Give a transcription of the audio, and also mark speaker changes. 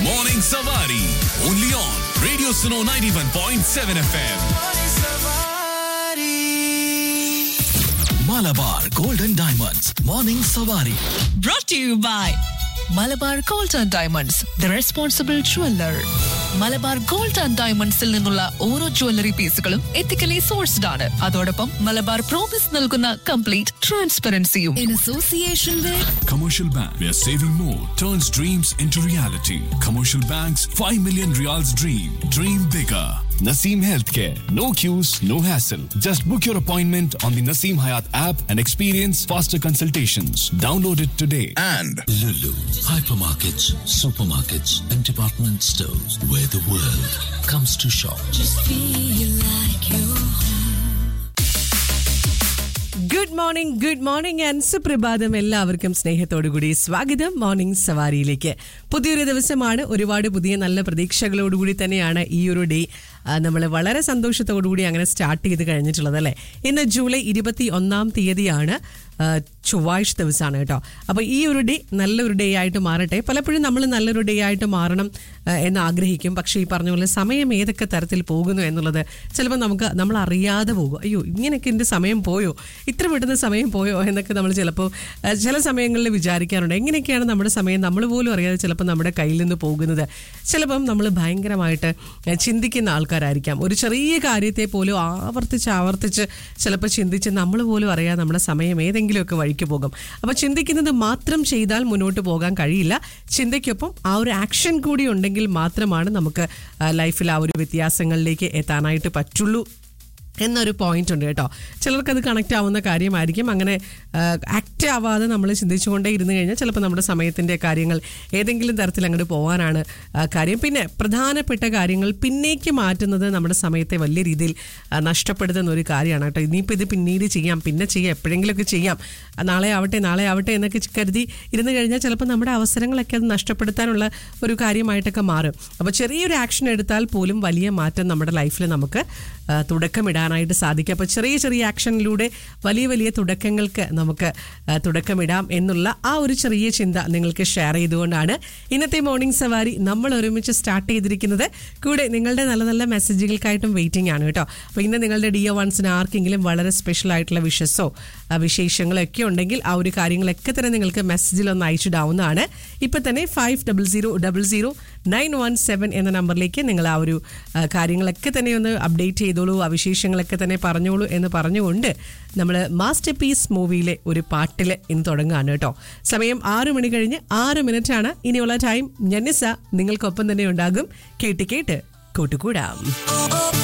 Speaker 1: Morning Savari. Only on Radio Suno 91.7 FM. Malabar Golden Diamonds. Morning Savari.
Speaker 2: brought to you by Malabar Gold and Diamonds the responsible jeweller Malabar Gold and ഡയമണ്ട്സിൽ നിന്നുള്ള ഓരോ jewellery പീസുകളും ethically sourced ആണ് അതോടൊപ്പം Malabar promise നൽകുന്ന complete ട്രാൻസ്പെറൻസിയും in association with
Speaker 1: Commercial Bank, where saving more turns dreams into reality. Commercial Bank's 5 million reals dream. Dream bigger. Naseem Healthcare. No queues, no hassle. Just book your appointment on the Naseem Hayat app and experience faster consultations. Download it today.
Speaker 3: and
Speaker 4: Lulu, hypermarkets, supermarkets, and department stores where the world comes to shop.
Speaker 5: Good morning good morning and സുപ്രഭാതം എല്ലാവർക്കും സ്നേഹത്തോടുകൂടി സ്വാഗതം morning സവാരിയിലേക്ക് പുതിയൊരു ദിവസമാണ് ഒരുപാട് പുതിയ നല്ല പ്രതീക്ഷകളോടുകൂടി തന്നെയാണ് ഈ ഒരു ഡേ നമ്മൾ വളരെ സന്തോഷത്തോടുകൂടി അങ്ങനെ സ്റ്റാർട്ട് ചെയ്ത് കഴിഞ്ഞിട്ടുള്ളത് അല്ലേ ഇന്ന് ജൂലൈ ഇരുപത്തി ഒന്നാം തീയതിയാണ് ആ, ചൊവ്വാഴ്ച ദിവസമാണ് കേട്ടോ അപ്പോൾ ഈ ഒരു ഡേ നല്ലൊരു ഡേ ആയിട്ട് മാറട്ടെ പലപ്പോഴും നമ്മൾ നല്ലൊരു ഡേ ആയിട്ട് മാറണം ആ, എന്ന് ആഗ്രഹിക്കും പക്ഷേ ഈ പറഞ്ഞ പോലെ സമയം ഏതൊക്കെ തരത്തിൽ പോകുന്നു എന്നുള്ളത് ചിലപ്പോൾ നമുക്ക് നമ്മൾ അറിയാതെ പോകും അയ്യോ ഇങ്ങനെയൊക്കെ എൻ്റെ സമയം പോയോ ഇത്ര പെട്ടെന്ന് സമയം പോയോ എന്നൊക്കെ നമ്മൾ ചിലപ്പോൾ ആ, ചില സമയങ്ങളിൽ വിചാരിക്കാറുണ്ട് എങ്ങനെയൊക്കെയാണ് നമ്മുടെ സമയം നമ്മൾ പോലും അറിയാതെ ചിലപ്പോൾ നമ്മുടെ കയ്യിൽ നിന്ന് പോകുന്നത് ചിലപ്പം നമ്മൾ ഭയങ്കരമായിട്ട് ആ, ചിന്തിക്കുന്ന ആൾക്കാരായിരിക്കാം ഒരു ചെറിയ കാര്യത്തെ പോലും ആവർത്തിച്ച് ആവർത്തിച്ച് ചിലപ്പോൾ ചിന്തിച്ച് നമ്മൾ പോലും അറിയാതെ നമ്മുടെ സമയം ഏതെങ്കിലുമൊക്കെ വഴിക്ക് പോകും അപ്പോൾ ചിന്തിക്കുന്നത് മാത്രം ചെയ്താൽ മുന്നോട്ട് പോകാൻ കഴിയില്ല ചിന്തയ്ക്കൊപ്പം ആ ഒരു ആക്ഷൻ കൂടി ഉണ്ടെങ്കിൽ മാത്രമാണ് നമുക്ക് ലൈഫിൽ ആ ഒരു വ്യത്യാസങ്ങളിലേക്ക് എത്താനായിട്ട് പറ്റുള്ളൂ എന്നൊരു പോയിന്റ് ഉണ്ട് കേട്ടോ ചിലർക്കത് കണക്റ്റ് ആവുന്ന കാര്യമായിരിക്കും അങ്ങനെ ആക്റ്റ് ആവാതെ നമ്മൾ ചിന്തിച്ചുകൊണ്ടേ ഇരുന്ന് കഴിഞ്ഞാൽ ചിലപ്പോൾ നമ്മുടെ സമയത്തിൻ്റെ കാര്യങ്ങൾ ഏതെങ്കിലും തരത്തിൽ അങ്ങോട്ട് പോകാനാണ് ആ, കാര്യം പിന്നെ പ്രധാനപ്പെട്ട കാര്യങ്ങൾ പിന്നേക്ക് മാറ്റുന്നത് നമ്മുടെ സമയത്തെ വലിയ രീതിയിൽ ആ, നഷ്ടപ്പെടുത്തുന്ന ഒരു കാര്യമാണ് കേട്ടോ ഇനിയിപ്പോൾ ഇത് പിന്നീട് ചെയ്യാം പിന്നെ ചെയ്യാം എപ്പോഴെങ്കിലുമൊക്കെ ചെയ്യാം ആ, നാളെ ആവട്ടെ നാളെ ആവട്ടെ എന്നൊക്കെ കരുതി ഇരുന്ന് കഴിഞ്ഞാൽ ചിലപ്പോൾ നമ്മുടെ അവസരങ്ങളൊക്കെ അത് നഷ്ടപ്പെടുത്താനുള്ള ഒരു കാര്യമായിട്ടൊക്കെ മാറും അപ്പോൾ ചെറിയൊരു ആക്ഷൻ എടുത്താൽ പോലും വലിയ മാറ്റം നമ്മുടെ ലൈഫിൽ നമുക്ക് ആ, തുടക്കമിടാനായിട്ട് സാധിക്കും അപ്പോൾ ചെറിയ ചെറിയ ആക്ഷനിലൂടെ വലിയ വലിയ തുടക്കങ്ങൾക്ക് നമുക്ക് ആ, തുടക്കമിടാം എന്നുള്ള ആ ഒരു ചെറിയ ചിന്ത നിങ്ങൾക്ക് ഷെയർ ചെയ്തുകൊണ്ടാണ് ഇന്നത്തെ മോർണിംഗ് സവാരി നമ്മൾ ഒരുമിച്ച് സ്റ്റാർട്ട് ചെയ്തിരിക്കുന്നത് കൂടെ നിങ്ങളുടെ നല്ല നല്ല മെസ്സേജുകൾക്കായിട്ടും വെയിറ്റിംഗ് ആണ് കേട്ടോ അപ്പോൾ ഇന്ന് നിങ്ങളുടെ ഡിയോ വൺസിന് ആർക്കെങ്കിലും വളരെ സ്പെഷ്യൽ ആയിട്ടുള്ള വിഷസോ വിശേഷങ്ങളോ ഒക്കെ ഉണ്ടെങ്കിൽ ആ ഒരു കാര്യങ്ങളൊക്കെ തന്നെ നിങ്ങൾക്ക് മെസ്സേജിൽ ഒന്ന് അയച്ചിടാവുന്നതാണ് ഇപ്പം തന്നെ five double zero double zero nine one seven എന്ന നമ്പറിലേക്ക് നിങ്ങൾ ആ ഒരു ആ, കാര്യങ്ങളൊക്കെ തന്നെ ഒന്ന് അപ്ഡേറ്റ് ചെയ്തോളൂ ആ വിശേഷങ്ങളൊക്കെ തന്നെ പറഞ്ഞോളൂ എന്ന് പറഞ്ഞുകൊണ്ട് നമ്മൾ മാസ്റ്റർ പീസ് മൂവിയിലെ ഒരു പാട്ടിൽ ഇന്ന് തുടങ്ങുകയാണ് കേട്ടോ സമയം ആറ് മണി കഴിഞ്ഞ് ആറ് മിനിറ്റ് ആണ് ഇനിയുള്ള ടൈം ഞന്നിസ നിങ്ങൾക്കൊപ്പം തന്നെ ഉണ്ടാകും കേട്ട് കേട്ട് കൂട്ടുകൂടാം